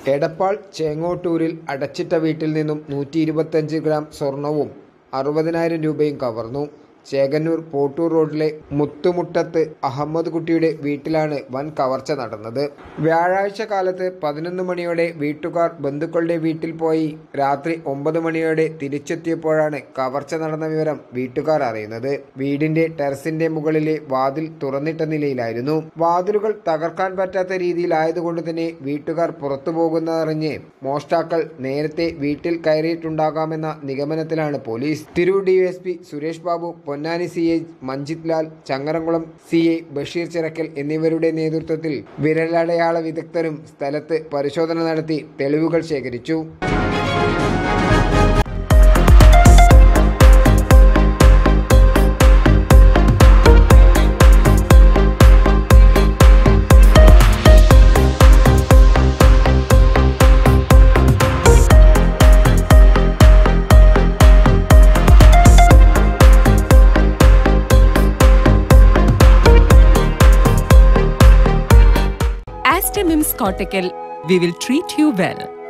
എടപ്പാൾ ചേങ്ങോട്ടൂരിൽ അടച്ചിട്ട വീട്ടിൽ നിന്നും നൂറ്റി ഇരുപത്തഞ്ച് ഗ്രാം സ്വർണവും അറുപതിനായിരം രൂപയും കവർന്നു ചേകന്നൂർ പോട്ടൂർ റോഡിലെ മുത്തുമുട്ടത്ത് അഹമ്മദ് കുട്ടിയുടെ വീട്ടിലാണ് വൻ കവർച്ച നടന്നത് വ്യാഴാഴ്ച കാലത്ത് പതിനൊന്ന് മണിയോടെ വീട്ടുകാർ ബന്ധുക്കളുടെ വീട്ടിൽ പോയി രാത്രി ഒമ്പത് മണിയോടെ തിരിച്ചെത്തിയപ്പോഴാണ് കവർച്ച നടന്ന വിവരം വീട്ടുകാർ അറിയുന്നത് വീടിന്റെ ടെറസിന്റെ മുകളിലെ വാതിൽ തുറന്നിട്ട നിലയിലായിരുന്നു വാതിലുകൾ തകർക്കാൻ പറ്റാത്ത രീതിയിലായതുകൊണ്ട് തന്നെ വീട്ടുകാർ പുറത്തു പോകുന്നതറിഞ്ഞ് മോഷ്ടാക്കൾ നേരത്തെ വീട്ടിൽ കയറിയിട്ടുണ്ടാകാമെന്ന നിഗമനത്തിലാണ് police Tirur DYSP Suresh Babu Ponnani C I Manjith Lal Changaramkulam C I Basheer Chirakkal എന്നിവരുടെ നേതൃത്വത്തിൽ വിരലടയാള വിദഗ്ധരും സ്ഥലത്ത് പരിശോധന നടത്തി തെളിവുകൾ ശേഖരിച്ചു Astamim's Cortical, we will treat you well.